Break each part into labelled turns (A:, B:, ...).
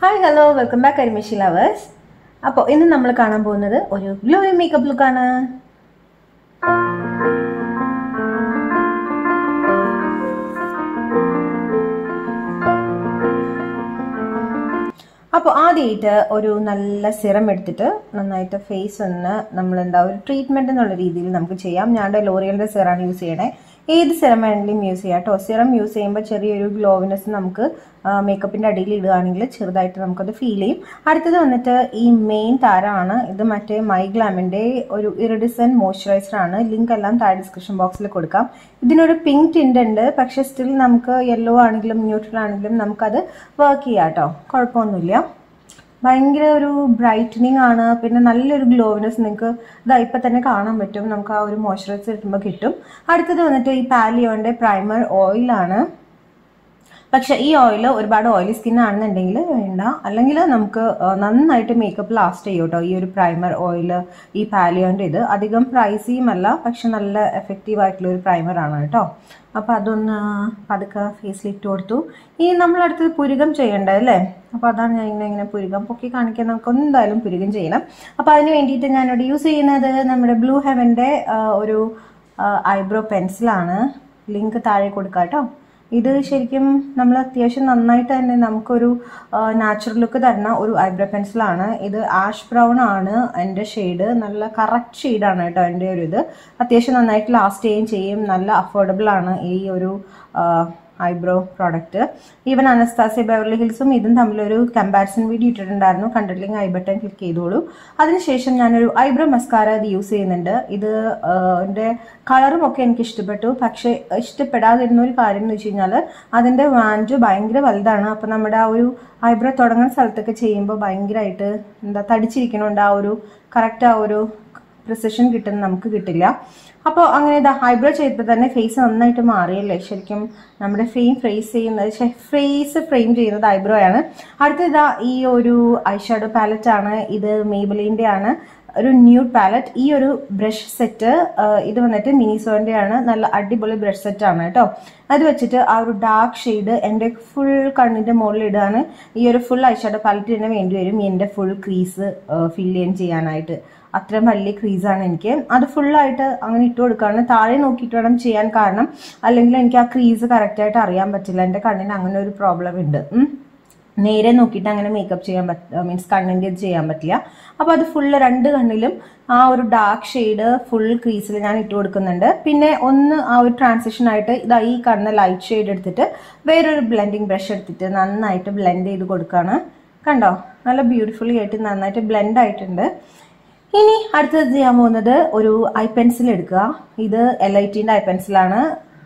A: Hi hello welcome back Karimizhi lovers അപ്പോൾ ഇന്ന് നമ്മൾ കാണാൻ പോകുന്നത് ഒരു ഗ്ലോയിങ് മേക്കപ്പ് ലുക്കാണ് അപ്പോൾ ആദ്യമായിട്ട് ഒരു നല്ല സിറം എടുത്തിട്ട് നന്നായിട്ട് ഫേസ് ഒന്ന് നമ്മൾ എന്താ ഒരു ട്രീറ്റ്മെന്റ് എന്നുള്ള രീതിയിൽ നമുക്ക് ചെയ്യാം ഞാൻ ലോറിയലിന്റെ സിറാണ് യൂസ് ചെയ്യണേ ഏത് സിറം വേണമെങ്കിലും യൂസ് ചെയ്യാം കേട്ടോ സിറം യൂസ് ചെയ്യുമ്പോൾ ചെറിയൊരു ഗ്ലോവിനെസ് നമുക്ക് മേക്കപ്പിന്റെ അടിയിൽ ഇടുകയാണെങ്കിൽ ചെറുതായിട്ട് നമുക്കത് ഫീൽ ചെയ്യും അടുത്തത് വന്നിട്ട് ഈ മെയിൻ താരമാണ് ഇത് മറ്റേ മൈഗ്ലാമിന്റെ ഒരു ഇറിഡിസൻ മോയ്സ്ചറൈസർ ആണ് ലിങ്ക് എല്ലാം താഴെ ഡിസ്ക്രിപ്ഷൻ ബോക്സിൽ കൊടുക്കാം ഇതിനൊരു പിങ്ക് ടിന്റ് ഉണ്ട് പക്ഷെ സ്റ്റിൽ നമുക്ക് യെല്ലോ ആണെങ്കിലും ന്യൂട്രൽ ആണെങ്കിലും നമുക്കത് വർക്ക് ചെയ്യാം കേട്ടോ കുഴപ്പമൊന്നുമില്ല ഭയങ്കര ഒരു ബ്രൈറ്റനിങ് ആണ് പിന്നെ നല്ലൊരു ഗ്ലോവിനെസ് നിങ്ങൾക്ക് ഇതാ ഇപ്പം തന്നെ കാണാൻ പറ്റും നമുക്ക് ആ ഒരു മോയ്സ്ചറൈസർ കിട്ടുമ്പോൾ കിട്ടും അടുത്തത് വന്നിട്ട് ഈ പാലിയോന്റെ പ്രൈമർ ഓയിലാണ് പക്ഷെ ഈ ഓയിൽ ഒരുപാട് ഓയിലി സ്കിൻ ആണെന്നുണ്ടെങ്കിൽ വേണ്ട അല്ലെങ്കിൽ നമുക്ക് നന്നായിട്ട് മേക്കപ്പ് ലാസ്റ്റ് ചെയ്യും കേട്ടോ ഈ ഒരു പ്രൈമർ ഓയിൽ ഈ പാലിയോന്റെ ഇത് അധികം പ്രൈസിയും അല്ല പക്ഷെ നല്ല എഫക്റ്റീവ് ആയിട്ടുള്ള ഒരു പ്രൈമർ ആണ് കേട്ടോ അപ്പൊ അതൊന്ന് പതുക്കെ ഫേസിൽ ഇട്ട് കൊടുത്തു ഈ നമ്മളടുത്ത് പുരുകം ചെയ്യണ്ടേ അല്ലേ അപ്പൊ അതാണ് ഞാൻ ഇങ്ങനെ ഇങ്ങനെ പുരുകം പൊക്കി കാണിക്കാൻ നമുക്ക് എന്തായാലും പുരുകം ചെയ്യണം അപ്പൊ അതിന് വേണ്ടിയിട്ട് ഞാനിവിടെ യൂസ് ചെയ്യുന്നത് നമ്മുടെ ബ്ലൂ ഹെവന്റെ ഒരു ഐബ്രോ പെൻസിലാണ് ലിങ്ക് താഴെ കൊടുക്കാം കേട്ടോ ഇത് ശരിക്കും നമ്മൾ അത്യാവശ്യം നന്നായിട്ട് തന്നെ നമുക്കൊരു നാച്ചുറൽ ലുക്ക് തരുന്ന ഒരു ഐബ്രോ പെൻസിലാണ് ഇത് ആഷ് ബ്രൗൺ ആണ് എൻ്റെ ഷെയ്ഡ് നല്ല കറക്റ്റ് ഷെയ്ഡാണ് കേട്ടോ എൻ്റെ ഒരു ഇത് അത്യാവശ്യം നന്നായിട്ട് ലാസ്റ്റ് ചെയ്യുകയും ചെയ്യും നല്ല അഫോർഡബിൾ ആണ് ഈ ഒരു eyebrow product even Anastasia Beverly ഹിൽസും ഇതും തമ്മിലൊരു കമ്പാരിസൺ വീഡിയോ ഇട്ടിട്ടുണ്ടായിരുന്നു കണ്ടിട്ടില്ലെങ്കിൽ ഐ ബട്ടൺ ക്ലിക്ക് ചെയ്തോളൂ അതിനുശേഷം ഞാനൊരു ഐബ്രോ മസ്കാര ഇത് യൂസ് ചെയ്യുന്നുണ്ട് ഇത് എൻ്റെ കളറും ഒക്കെ എനിക്ക് ഇഷ്ടപ്പെട്ടു പക്ഷെ ഇഷ്ടപ്പെടാതിരുന്ന ഒരു കാര്യം എന്ന് വെച്ച് കഴിഞ്ഞാൽ അതിൻ്റെ വാൻഡ് ഭയങ്കര വലുതാണ് അപ്പം നമ്മുടെ ആ ഒരു ഐബ്രോ തുടങ്ങുന്ന സ്ഥലത്തൊക്കെ ചെയ്യുമ്പോൾ ഭയങ്കരമായിട്ട് എന്താ തടിച്ചിരിക്കണോണ്ട് ആ ഒരു കറക്റ്റ് ആ ഒരു പ്രിസിഷൻ കിട്ടുന്ന നമുക്ക് കിട്ടില്ല അപ്പോൾ അങ്ങനെ ഇതാ ഐബ്രോ ചെയ്തപ്പോൾ തന്നെ ഫേസ് നന്നായിട്ട് മാറിയല്ലേ ശരിക്കും നമ്മുടെ ഫെയിം ഫ്രേസ് ചെയ്യുന്നത് ഫേസ് ഫ്രെയിം ചെയ്യുന്നത് ഐബ്രോ ആണ് അടുത്ത ഇതാ ഈ ഒരു ഐഷാഡോ പാലറ്റ് ആണ് ഇത് മേബലിൻ്റെ ആണ് ഒരു ന്യൂഡ് പാലറ്റ് ഈ ഒരു ബ്രഷ് സെറ്റ് ഇത് വന്നിട്ട് മിനിസോന്റെ ആണ് നല്ല അടിപൊളി ബ്രഷ് സെറ്റ് ആണ് കേട്ടോ അത് വെച്ചിട്ട് ആ ഒരു ഡാർക്ക് ഷെയ്ഡ് എൻ്റെ ഫുൾ കണ്ണിന്റെ മുകളിൽ ഇടാണ് ഈ ഒരു ഫുൾ ഐഷാഡോ പാലറ്റ് തന്നെ വേണ്ടി വരും എൻ്റെ ഫുൾ ക്രീസ് ഫില്ല് ചെയ്യാൻ ചെയ്യാനായിട്ട് അത്രയും വലിയ ക്രീസാണ് എനിക്ക് അത് ഫുള്ളായിട്ട് അങ്ങനെ ഇട്ട് കൊടുക്കുകയാണ് താഴെ നോക്കിയിട്ട് വേണം ചെയ്യാൻ കാരണം അല്ലെങ്കിൽ എനിക്ക് ആ ക്രീസ് കറക്റ്റായിട്ട് അറിയാൻ പറ്റില്ല എൻ്റെ കണ്ണിന് അങ്ങനെ ഒരു പ്രോബ്ലം ഉണ്ട് നേരെ നോക്കിയിട്ട് അങ്ങനെ മേക്കപ്പ് ചെയ്യാൻ പറ്റ മീൻസ് കണ്ണിൻ്റെ ഇത് ചെയ്യാൻ പറ്റില്ല അപ്പോൾ അത് ഫുള്ള് രണ്ട് കണ്ണിലും ആ ഒരു ഡാർക്ക് ഷെയ്ഡ് ഫുൾ ക്രീസിൽ ഞാൻ ഇട്ട് കൊടുക്കുന്നുണ്ട് പിന്നെ ഒന്ന് ആ ഒരു ട്രാൻസിഷൻ ആയിട്ട് ഇതാ ഈ കാണുന്ന ലൈറ്റ് ഷെയ്ഡ് എടുത്തിട്ട് വേറൊരു ബ്ലെൻഡിങ് ബ്രഷ് എടുത്തിട്ട് നന്നായിട്ട് ബ്ലെൻഡ് ചെയ്ത് കൊടുക്കുകയാണ് കണ്ടോ നല്ല ബ്യൂട്ടിഫുള്ളി ആയിട്ട് നന്നായിട്ട് ബ്ലെൻഡ് ആയിട്ടുണ്ട് ഇനി അടുത്തത് ചെയ്യാൻ പോകുന്നത് ഒരു ഐ പെൻസിൽ എടുക്കുക ഇത് എൽ ഐ ടിന്റെ ഐ പെൻസിലാണ്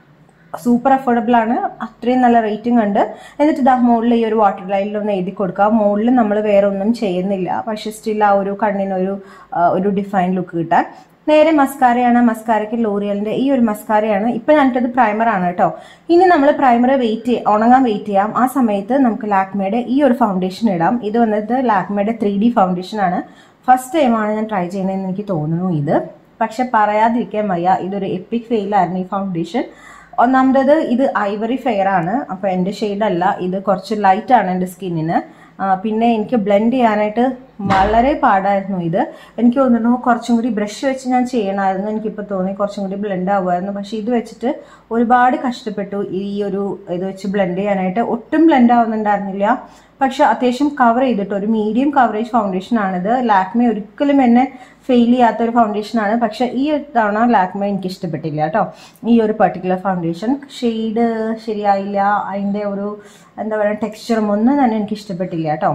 A: സൂപ്പർ അഫോർഡബിൾ ആണ് അത്രയും നല്ല റേറ്റിംഗ് ഉണ്ട് എന്നിട്ട് ഇതാ മുകളിൽ ഈ ഒരു വാട്ടർ ലൈനിൽ ഒന്ന് എഴുതി കൊടുക്കുക മുകളിൽ നമ്മൾ വേറെ ഒന്നും ചെയ്യുന്നില്ല പക്ഷെ സ്റ്റിൽ ആ ഒരു കണ്ണിനൊരു ഒരു ഡിഫൈൻ ലുക്ക് കിട്ടാൻ നേരെ മസ്കാരയാണ് മസ്കാരയ്ക്ക് ലോറിയലിന്റെ ഈ ഒരു മസ്കാരയാണ് ഇപ്പൊ ഞാനിട്ടത് പ്രൈമർ ആണ് കേട്ടോ ഇനി നമ്മൾ പ്രൈമർ വെയിറ്റ് ഉണങ്ങാൻ വെയിറ്റ് ചെയ്യാം ആ സമയത്ത് നമുക്ക് ലാക്മയുടെ ഈ ഒരു ഫൗണ്ടേഷൻ ഇടാം ഇത് വന്നിട്ട് ലാക്മയുടെ ത്രീ ഡി ഫൗണ്ടേഷൻ ആണ് ഫസ്റ്റ് ടൈമാണ് ഞാൻ ട്രൈ ചെയ്യുന്നതെന്ന് എനിക്ക് തോന്നുന്നു ഇത് പക്ഷെ പറയാതിരിക്കാൻ വയ്യ ഇതൊരു എപ്പിക് ഫെയിലായിരുന്നു ഈ ഫൗണ്ടേഷൻ ഒന്നാമത് ഇത് ഐവറി ഫെയർ ആണ് അപ്പൊ എന്റെ ഷെയ്ഡ് അല്ല ഇത് കുറച്ച് ലൈറ്റ് ആണ് എന്റെ സ്കിന്നിന് പിന്നെ എനിക്ക് ബ്ലെൻഡ് ചെയ്യാനായിട്ട് വളരെ പാടായിരുന്നു ഇത് എനിക്ക് തോന്നുന്നു കുറച്ചും കൂടി ബ്രഷ് വെച്ച് ഞാൻ ചെയ്യണമായിരുന്നു എനിക്കിപ്പോൾ തോന്നി കുറച്ചും കൂടി ബ്ലെൻഡ് ആവുമായിരുന്നു പക്ഷെ ഇത് വെച്ചിട്ട് ഒരുപാട് കഷ്ടപ്പെട്ടു ഈ ഒരു ഇത് വെച്ച് ബ്ലെൻഡ് ചെയ്യാനായിട്ട് ഒട്ടും ബ്ലെൻഡ് ആവുന്നുണ്ടായിരുന്നില്ല പക്ഷെ അത്യാവശ്യം കവർ ചെയ്തിട്ട് ഒരു മീഡിയം കവറേജ് ഫൗണ്ടേഷൻ ആണിത് ലാക്മെ ഒരിക്കലും എന്നെ ഫെയിൽ ചെയ്യാത്ത ഒരു ഫൗണ്ടേഷൻ ആണ് പക്ഷെ ഈ ഒരു തവണ ലാക്മെ എനിക്ക് ഇഷ്ടപ്പെട്ടില്ല കേട്ടോ ഈ ഒരു പെർട്ടിക്കുലർ ഫൗണ്ടേഷൻ ഷെയ്ഡ് ശരിയായില്ല അതിൻ്റെ ഒരു എന്താ പറയുക ടെക്സ്ചറും ഒന്നും തന്നെ എനിക്ക് ഇഷ്ടപ്പെട്ടില്ല കേട്ടോ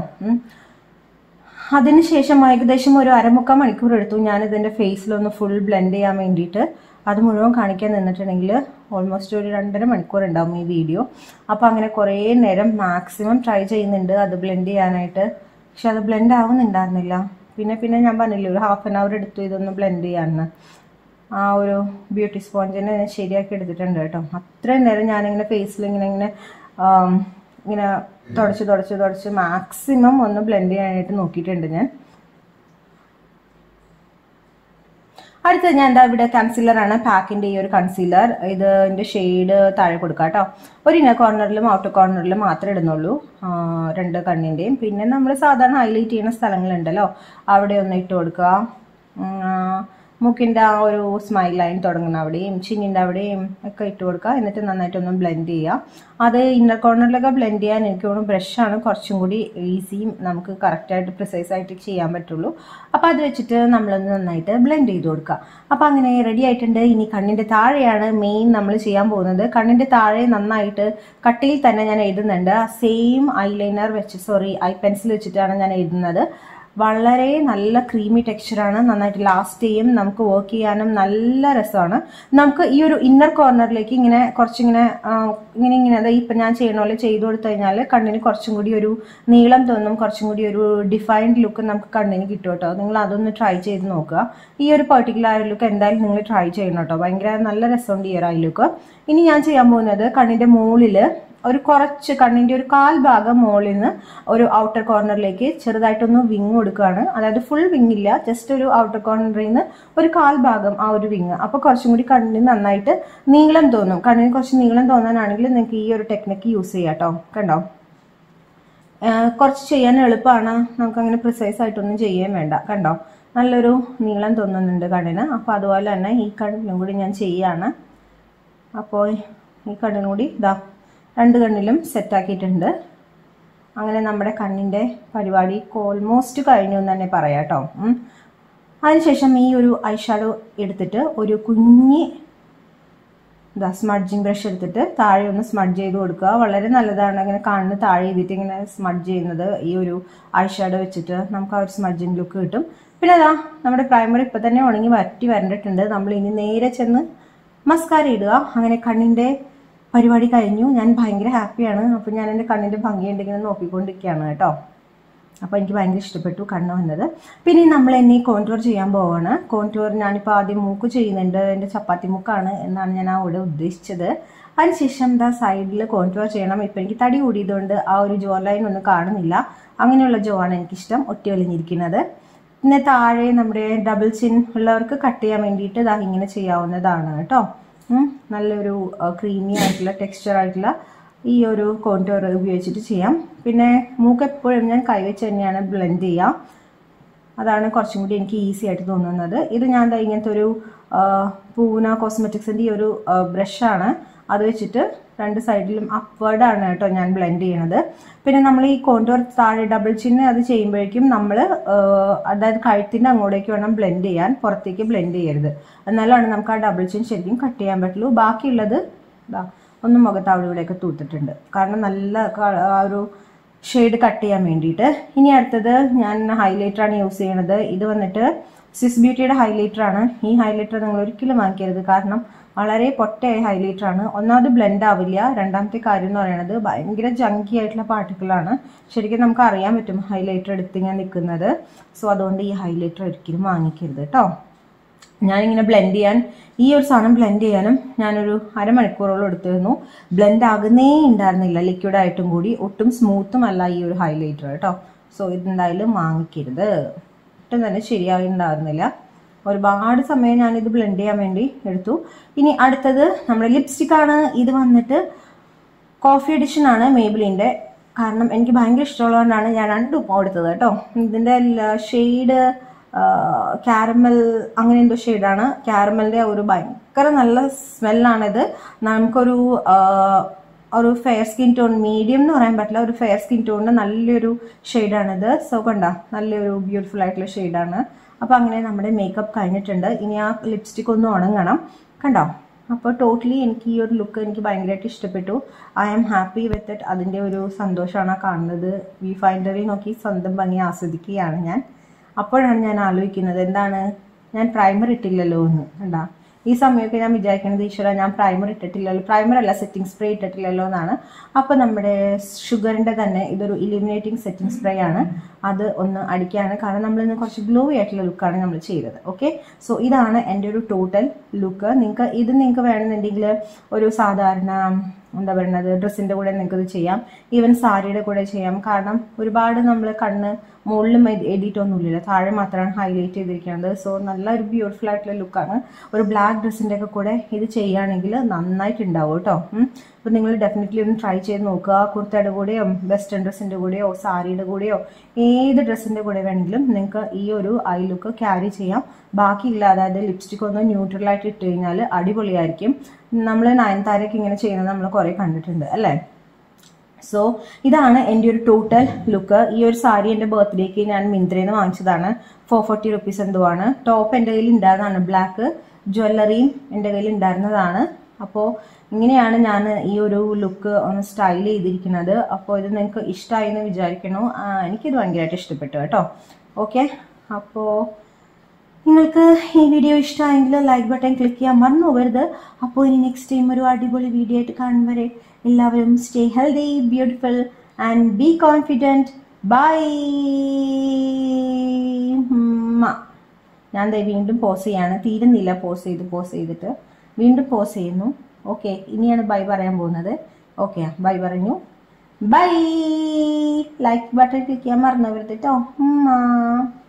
A: അതിനുശേഷം ഏകദേശം ഒരു അരമുക്കാൽ മണിക്കൂർ എടുത്തു ഞാൻ ഇതിൻ്റെ ഫേസിലൊന്ന് ഫുൾ ബ്ലെൻഡ് ചെയ്യാൻ വേണ്ടിയിട്ട് അത് മുഴുവൻ കാണിക്കാൻ നിന്നിട്ടുണ്ടെങ്കിൽ ഓൾമോസ്റ്റ് ഒരു രണ്ടര മണിക്കൂർ ഉണ്ടാവും ഈ വീഡിയോ അപ്പോൾ അങ്ങനെ കുറേ നേരം മാക്സിമം ട്രൈ ചെയ്യുന്നുണ്ട് അത് ബ്ലെൻഡ് ചെയ്യാനായിട്ട് പക്ഷെ അത് ബ്ലെൻഡ് ആവുന്നുണ്ടായിരുന്നില്ല പിന്നെ പിന്നെ ഞാൻ പറഞ്ഞില്ലേ ഒരു ഹാഫ് ആൻ അവർ എടുത്തു ഇതൊന്ന് ബ്ലെൻഡ് ചെയ്യാമെന്ന് ആ ഒരു ബ്യൂട്ടി സ്പോഞ്ചിനെ ഞാൻ ശരിയാക്കി എടുത്തിട്ടുണ്ട് കേട്ടോ അത്രയും നേരം ഞാനിങ്ങനെ ഫേസിൽ ഇങ്ങനെ ഇങ്ങനെ ഇങ്ങനെ തുടച്ച് തുടച്ച് തുടച്ച് മാക്സിമം ഒന്ന് ബ്ലെൻഡ് ചെയ്യാനായിട്ട് നോക്കിയിട്ടുണ്ട് ഞാൻ അടുത്തത് ഞാൻ എന്താ ഇവിടെ കൺസീലർ ആണ് പാക്കിന്റെ ഈ ഒരു കൺസീലർ ഇതിന്റെ ഷെയ്ഡ് താഴെ കൊടുക്കാം കേട്ടോ ഒരു ഇന്നർ കോർണറിലും ഔട്ടർ കോർണറിലും മാത്രമേ ഇടുന്നുള്ളൂ ആ, രണ്ട് കണ്ണിന്റെയും പിന്നെ നമ്മൾ സാധാരണ ഹൈലൈറ്റ് ചെയ്യുന്ന സ്ഥലങ്ങളുണ്ടല്ലോ അവിടെ ഒന്ന് ഇട്ട് കൊടുക്കുക ഉം, ആ, മൂക്കിന്റെ ആ ഒരു സ്മൈൽ ലൈൻ തുടങ്ങുന്ന അവിടെയും ചിന്നിന്റെ അവിടെയും ഒക്കെ ഇട്ട് കൊടുക്കുക എന്നിട്ട് നന്നായിട്ടൊന്ന് ബ്ലെൻഡ് ചെയ്യുക അത് ഇന്നർ കോർണറിലൊക്കെ ബ്ലെൻഡ് ചെയ്യാൻ എനിക്ക് തോന്നുന്നു ബ്രഷാണ് കുറച്ചും കൂടി ഈസിയും നമുക്ക് കറക്റ്റായിട്ട് പ്രിസൈസ് ആയിട്ട് ചെയ്യാൻ പറ്റുള്ളൂ അപ്പോൾ അത് വെച്ചിട്ട് നമ്മളൊന്ന് നന്നായിട്ട് ബ്ലെൻഡ് ചെയ്ത് കൊടുക്കുക അപ്പോൾ അങ്ങനെ റെഡി ആയിട്ടുണ്ട് ഇനി കണ്ണിന്റെ താഴെയാണ് മെയിൻ നമ്മൾ ചെയ്യാൻ പോകുന്നത് കണ്ണിന്റെ താഴെ നന്നായിട്ട് കട്ടിയിൽ തന്നെ ഞാൻ എഴുതുന്നുണ്ട് സെയിം ഐലൈനർ വെച്ച് സോറി ഐ പെൻസിൽ വെച്ചിട്ടാണ് ഞാൻ എഴുതുന്നത് വളരെ നല്ല ക്രീമി ടെക്സ്ചറാണ് നന്നായിട്ട് ലാസ്റ്റ് ചെയ്യും നമുക്ക് വർക്ക് ചെയ്യാനും നല്ല രസമാണ് നമുക്ക് ഈ ഒരു ഇന്നർ കോർണറിലേക്ക് ഇങ്ങനെ കുറച്ചിങ്ങനെ ആ, ഇങ്ങനെ ഇങ്ങനെ അതായത് ഇപ്പം ഞാൻ ചെയ്യണ പോലെ ചെയ്തു കൊടുത്തു കഴിഞ്ഞാൽ കണ്ണിന് കുറച്ചും കൂടി ഒരു നീളം തോന്നും കുറച്ചും കൂടി ഒരു ഡിഫൈൻഡ് ലുക്ക് നമുക്ക് കണ്ണിന് കിട്ടും കേട്ടോ നിങ്ങൾ അതൊന്ന് ട്രൈ ചെയ്ത് നോക്കുക ഈ ഒരു പെർട്ടിക്കുലർ ലുക്ക് എന്തായാലും നിങ്ങൾ ട്രൈ ചെയ്യണം കേട്ടോ ഭയങ്കര നല്ല രസമുണ്ട് ഈ ഒരു ഐ ലുക്ക് ഇനി ഞാൻ ചെയ്യാൻ പോകുന്നത് കണ്ണിന്റെ മുകളിൽ ഒരു കുറച്ച് കണ്ണിന്റെ ഒരു കാൽ ഭാഗം മുകളിൽ നിന്ന് ഒരു ഔട്ടർ കോർണറിലേക്ക് ചെറുതായിട്ടൊന്ന് വിങ് കൊടുക്കുകയാണ് അതായത് ഫുൾ വിങ് ഇല്ല ജസ്റ്റ് ഒരു ഔട്ടർ കോർണറിൽ നിന്ന് ഒരു കാൽ ഭാഗം ആ ഒരു വിങ് അപ്പൊ കുറച്ചും കൂടി കണ്ണിന് നന്നായിട്ട് നീളം തോന്നും കണ്ണിന് കുറച്ച് നീളം തോന്നാനാണെങ്കിൽ നിങ്ങൾക്ക് ഈ ഒരു ടെക്നിക്ക് യൂസ് ചെയ്യാം കേട്ടോ കണ്ടോ ആഹ് കുറച്ച് ചെയ്യാൻ എളുപ്പമാണ് നമുക്ക് അങ്ങനെ പ്രിസൈസ് ആയിട്ടൊന്നും ചെയ്യാൻ വേണ്ട കണ്ടോ നല്ലൊരു നീളം തോന്നുന്നുണ്ട് കണ്ണിന് അപ്പോൾ അതുപോലെ തന്നെ ഈ കണ്ണിലും കൂടി ഞാൻ ചെയ്യാണ് അപ്പോൾ ഈ കണ്ണിനും കൂടി ഇതാ രണ്ട് കണ്ണിലും സെറ്റാക്കിയിട്ടുണ്ട് അങ്ങനെ നമ്മുടെ കണ്ണിൻ്റെ പരിപാടി ഓൾമോസ്റ്റ് കഴിഞ്ഞു എന്ന് തന്നെ പറയാം കേട്ടോ ഉം. അതിനുശേഷം ഈ ഒരു ഐഷാഡോ എടുത്തിട്ട് ഒരു കുഞ്ഞി ഇതാ സ്മഡ്ജിങ് ബ്രഷ് എടുത്തിട്ട് താഴെ ഒന്ന് സ്മഡ്ജ് ചെയ്ത് കൊടുക്കുക വളരെ നല്ലതാണ് ഇങ്ങനെ കണ്ണ് താഴെ ചെയ്തിട്ട് ഇങ്ങനെ സ്മഡ്ജ് ചെയ്യുന്നത് ഈ ഒരു ഐഷാഡോ വെച്ചിട്ട് നമുക്ക് ആ ഒരു സ്മഡ്ജിങ് ലുക്ക് കിട്ടും പിന്നെ അതാ നമ്മുടെ പ്രൈമർ ഇപ്പൊ തന്നെ ഉണങ്ങി വറ്റി വരണ്ടിട്ടുണ്ട് നമ്മൾ ഇനി നേരെ ചെന്ന് മസ്കാര ഇടുക അങ്ങനെ കണ്ണിന്റെ പരിപാടി കഴിഞ്ഞു ഞാൻ ഭയങ്കര ഹാപ്പിയാണ് അപ്പൊ ഞാൻ എൻ്റെ കണ്ണിന്റെ ഭംഗിയുണ്ട് ഇങ്ങനെ നോക്കിക്കൊണ്ടിരിക്കുകയാണ് കേട്ടോ അപ്പോൾ എനിക്ക് ഭയങ്കര ഇഷ്ടപ്പെട്ടു കണ്ണ് വന്നത് പിന്നെ നമ്മൾ എന്നെ കോൺടൂർ ചെയ്യാൻ പോവാണ് കോൺടൂർ ഞാനിപ്പോൾ ആദ്യം മൂക്ക് ചെയ്യുന്നുണ്ട് എൻ്റെ ചപ്പാത്തി മൂക്കാണ് എന്നാണ് ഞാൻ അവിടെ ഉദ്ദേശിച്ചത് അതിനുശേഷം എന്താ സൈഡിൽ കോൺടൂർ ചെയ്യണം ഇപ്പം എനിക്ക് തടി കൂടിയതുകൊണ്ട് ആ ഒരു ജോ ലൈൻ ഒന്നും കാണുന്നില്ല അങ്ങനെയുള്ള ജോ ആണ് എനിക്കിഷ്ടം ഒറ്റ ഒലിഞ്ഞിരിക്കുന്നത് പിന്നെ താഴെ നമ്മുടെ ഡബിൾ ചിൻ ഉള്ളവർക്ക് കട്ട് ചെയ്യാൻ വേണ്ടിയിട്ട് ഇതാ ഇങ്ങനെ ചെയ്യാവുന്നതാണ് കേട്ടോ ഉം, നല്ലൊരു ക്രീമി ആയിട്ടുള്ള ടെക്സ്ചർ ആയിട്ടുള്ള ഈ ഒരു കോൺടൂർ ഉപയോഗിച്ചിട്ട് ചെയ്യാം പിന്നെ മൂക്ക് എപ്പോഴും ഞാൻ കൈവച്ച് തന്നെയാണ് ബ്ലെൻഡ് ചെയ്യുക അതാണ് കുറച്ചും കൂടി എനിക്ക് ഈസി ആയിട്ട് തോന്നുന്നത് ഇത് ഞാൻ ദാ ഇങ്ങനത്തെ ഒരു ആ, പൂന കോസ്മെറ്റിക്സിൻ്റെ ഈ ഒരു ബ്രഷാണ് അത് വെച്ചിട്ട് രണ്ട് സൈഡിലും അപ്വേർഡ് ആണ് കേട്ടോ ഞാൻ ബ്ലെൻഡ് ചെയ്യണത് പിന്നെ നമ്മൾ ഈ കോണ്ടോർ താഴെ ഡബിൾ ചിന്ന് അത് ചെയ്യുമ്പോഴേക്കും നമ്മൾ അതായത് കഴുത്തിൻ്റെ അങ്ങോട്ടേക്ക് വേണം ബ്ലെൻഡ് ചെയ്യാൻ പുറത്തേക്ക് ബ്ലെൻഡ് ചെയ്യരുത് എന്നാലാണ് നമുക്ക് ആ ഡബിൾ ചിൻ ശരിക്കും കട്ട് ചെയ്യാൻ പറ്റുള്ളൂ ബാക്കിയുള്ളത് ഇതാ ഒന്ന് മുഖത്ത് അവിടെ ഇവിടെയൊക്കെ തൂത്തിട്ടുണ്ട് കാരണം നല്ല ക- ആ ഒരു ഷെയ്ഡ് കട്ട് ചെയ്യാൻ വേണ്ടിയിട്ട് ഇനി അടുത്തത് ഞാൻ ഹൈലൈറ്റർ ആണ് യൂസ് ചെയ്യണത് ഇത് വന്നിട്ട് സ്വിസ് ബ്യൂട്ടിയുടെ ഹൈലൈറ്റർ ആണ് ഈ ഹൈലൈറ്റർ നിങ്ങൾ ഒരിക്കലും വാങ്ങിക്കരുത് കാരണം വളരെ പൊട്ടയായ ഹൈലൈറ്റർ ആണ് ഒന്നാമത് ബ്ലെൻഡ് ആവില്ല രണ്ടാമത്തെ കാര്യം എന്ന് പറയുന്നത് ഭയങ്കര ജങ്കി ആയിട്ടുള്ള പാർട്ടിക്കിളാണ് ശരിക്കും നമുക്ക് അറിയാൻ പറ്റും ഹൈലൈറ്റർ എടുത്ത് ഇങ്ങനെ നിൽക്കുന്നത് സോ അതുകൊണ്ട് ഈ ഹൈലൈറ്റർ ഒരിക്കലും വാങ്ങിക്കരുത് കേട്ടോ ഞാനിങ്ങനെ ബ്ലെൻഡ് ചെയ്യാൻ ഈ ഒരു സാധനം ബ്ലെൻഡ് ചെയ്യാനും ഞാനൊരു അരമണിക്കൂറോളം എടുത്തിരുന്നു ബ്ലെൻഡ് ആകുന്നേ ഉണ്ടായിരുന്നില്ല ലിക്വിഡ് ആയിട്ടും കൂടി ഒട്ടും സ്മൂത്തും അല്ല ഈ ഒരു ഹൈലൈറ്റർ കേട്ടോ സോ ഇതെന്തായാലും വാങ്ങിക്കരുത് ഒട്ടും തന്നെ ശരിയായി ഉണ്ടായിരുന്നില്ല ഒരുപാട് സമയം ഞാനിത് ബ്ലെൻഡ് ചെയ്യാൻ വേണ്ടി എടുത്തു ഇനി അടുത്തത് നമ്മുടെ ലിപ്സ്റ്റിക് ആണ് ഇത് വന്നിട്ട് കോഫി എഡിഷൻ ആണ് മേബിലിൻ്റെ കാരണം എനിക്ക് ഭയങ്കര ഇഷ്ടമുള്ളതുകൊണ്ടാണ് ഞാൻ രണ്ട് ഉപ്പ എടുത്തത് കേട്ടോ ഇതിൻ്റെ ഷെയ്ഡ് കാരമൽ അങ്ങനെ എന്തോ ഷെയ്ഡാണ് കാരമലിൻ്റെ ഒരു ഭയങ്കര നല്ല സ്മെല്ലാണിത് നമുക്കൊരു ആ, ഒരു ഫെയർ സ്കിൻ ടോൺ മീഡിയം എന്ന് പറയാൻ പറ്റില്ല ഒരു ഫെയർ സ്കിൻ ടോണിന് നല്ലൊരു ഷെയ്ഡാണിത് സോ കണ്ട നല്ലൊരു ബ്യൂട്ടിഫുൾ ആയിട്ടുള്ള ഷെയ്ഡാണ് അപ്പോൾ അങ്ങനെ നമ്മുടെ മേക്കപ്പ് കഴിഞ്ഞിട്ടുണ്ട് ഇനി ആ ലിപ്സ്റ്റിക് ഒന്ന് ഉണങ്ങണം കണ്ടോ അപ്പോൾ ടോട്ടലി എനിക്ക് ഈ ഒരു ലുക്ക് എനിക്ക് ഭയങ്കരമായിട്ട് ഇഷ്ടപ്പെട്ടു I am happy with it അതിൻ്റെ ഒരു സന്തോഷമാണ് കാണുന്നത് വ്യൂ ഫൈൻഡറിൽ നോക്കി സ്വന്തം ഭംഗി ആസ്വദിക്കുകയാണ് ഞാൻ അപ്പോഴാണ് ഞാൻ ആലോചിക്കുന്നത് എന്താണ് ഞാൻ പ്രൈമർ ഇട്ടില്ലല്ലോ എന്ന് കണ്ടാ ഈ സമയമൊക്കെ ഞാൻ വിചാരിക്കുന്നത് ഈശ്വര ഞാൻ പ്രൈമർ ഇട്ടിട്ടില്ലല്ലോ പ്രൈമർ അല്ല സെറ്റിംഗ് സ്പ്രേ ഇട്ടിട്ടില്ലല്ലോ എന്നാണ് അപ്പോൾ നമ്മുടെ ഷുഗറിൻ്റെ തന്നെ ഇതൊരു ഇലിമിനേറ്റിംഗ് സെറ്റിംഗ് സ്പ്രേ ആണ് അത് ഒന്ന് അടിക്കുകയാണ് കാരണം നമ്മൾ ഇന്ന് കുറച്ച് ഗ്ലോ ആയിട്ടുള്ള ലുക്കാണ് നമ്മൾ ചെയ്തത് ഓക്കെ സോ ഇതാണ് എൻ്റെ ഒരു ടോട്ടൽ ലുക്ക് നിങ്ങൾക്ക് ഇത് നിങ്ങൾക്ക് വേണമെന്നുണ്ടെങ്കിൽ ഒരു സാധാരണ എന്താ പറയുന്നത് ഡ്രസ്സിന്റെ കൂടെ നിങ്ങൾക്ക് ഇത് ചെയ്യാം ഈവൻ സാരിയുടെ കൂടെ ചെയ്യാം കാരണം ഒരുപാട് നമ്മൾ കണ്ണ് മുകളിലും എഡിറ്റ് ഒന്നും ഇല്ലല്ലോ താഴെ മാത്രമാണ് ഹൈലൈറ്റ് ചെയ്തിരിക്കുന്നത് സോ നല്ല ഒരു ബ്യൂട്ടിഫുൾ ആയിട്ടുള്ള ലുക്കാണ് ഒരു ബ്ലാക്ക് ഡ്രസ്സിന്റെ ഒക്കെ കൂടെ ഇത് ചെയ്യുകയാണെങ്കിൽ നന്നായിട്ട് ഉണ്ടാവും കേട്ടോ അപ്പൊ നിങ്ങൾ ഡെഫിനറ്റ്ലി ഒന്ന് ട്രൈ ചെയ്ത് നോക്കുക കുർത്തയുടെ കൂടെയോ വെസ്റ്റേൺ ഡ്രസ്സിന്റെ കൂടെയോ സാരിയുടെ കൂടെയോ ഏത് ഡ്രസ്സിന്റെ കൂടെ വേണമെങ്കിലും നിങ്ങൾക്ക് ഈ ഒരു ഐ ലുക്ക് ക്യാരി ചെയ്യാം ബാക്കിയില്ല അതായത് ലിപ്സ്റ്റിക് ഒന്ന് ന്യൂട്രൽ ആയിട്ട് ഇട്ട് കഴിഞ്ഞാൽ അടിപൊളിയായിരിക്കും നമ്മൾ നയൻതാരയ്ക്ക് ഇങ്ങനെ ചെയ്യുന്നത് നമ്മൾ കുറെ കണ്ടിട്ടുണ്ട് അല്ലേ സോ ഇതാണ് എൻ്റെ ഒരു ടോട്ടൽ ലുക്ക് ഈ ഒരു സാരി എൻ്റെ ബർത്ത്ഡേക്ക് ഞാൻ മിന്ത്രയിൽ നിന്ന് വാങ്ങിച്ചതാണ് ഫോർ ഫോർട്ടി റുപ്പീസ് എന്തോ ആണ് ടോപ്പ് എൻ്റെ കയ്യിൽ ഉണ്ടായിരുന്നതാണ് ബ്ലാക്ക് ജ്വല്ലറിയും എൻ്റെ കയ്യിൽ ഉണ്ടായിരുന്നതാണ് അപ്പോൾ ഇങ്ങനെയാണ് ഞാൻ ഈ ഒരു ലുക്ക് ഒന്ന് സ്റ്റൈൽ ചെയ്തിരിക്കുന്നത് അപ്പോൾ ഇത് നിങ്ങൾക്ക് ഇഷ്ടമായി എന്ന് വിചാരിക്കണു ആ, എനിക്കിത് ഭയങ്കരമായിട്ട് ഇഷ്ടപ്പെട്ടു കേട്ടോ ഓക്കെ അപ്പോൾ നിങ്ങൾക്ക് ഈ വീഡിയോ ഇഷ്ടമായെങ്കിൽ ലൈക്ക് ബട്ടൺ ക്ലിക്ക് ചെയ്യാൻ മറന്നു പോകരുത് അപ്പോൾ ഇനി നെക്സ്റ്റ് ടൈം ഒരു അടിപൊളി വീഡിയോ ആയിട്ട് കാണും വരെ എല്ലാവരും stay healthy beautiful and be confident bye ഞാൻ ദേ വീണ്ടും പോസ് ചെയ്യാണ് തീരുന്നില്ല പോസ് ചെയ്ത് പോസ് ചെയ്തിട്ട് വീണ്ടും പോസ് ചെയ്യുന്നു ഓക്കെ ഇനിയാണ് ബൈ പറയാൻ പോകുന്നത് ഓക്കെ ബൈ പറഞ്ഞു ബൈ ലൈക്ക് ബട്ടൺ ക്ലിക്ക് ചെയ്യാൻ മറന്നു പോകരുത് കേട്ടോ ഉമ്മ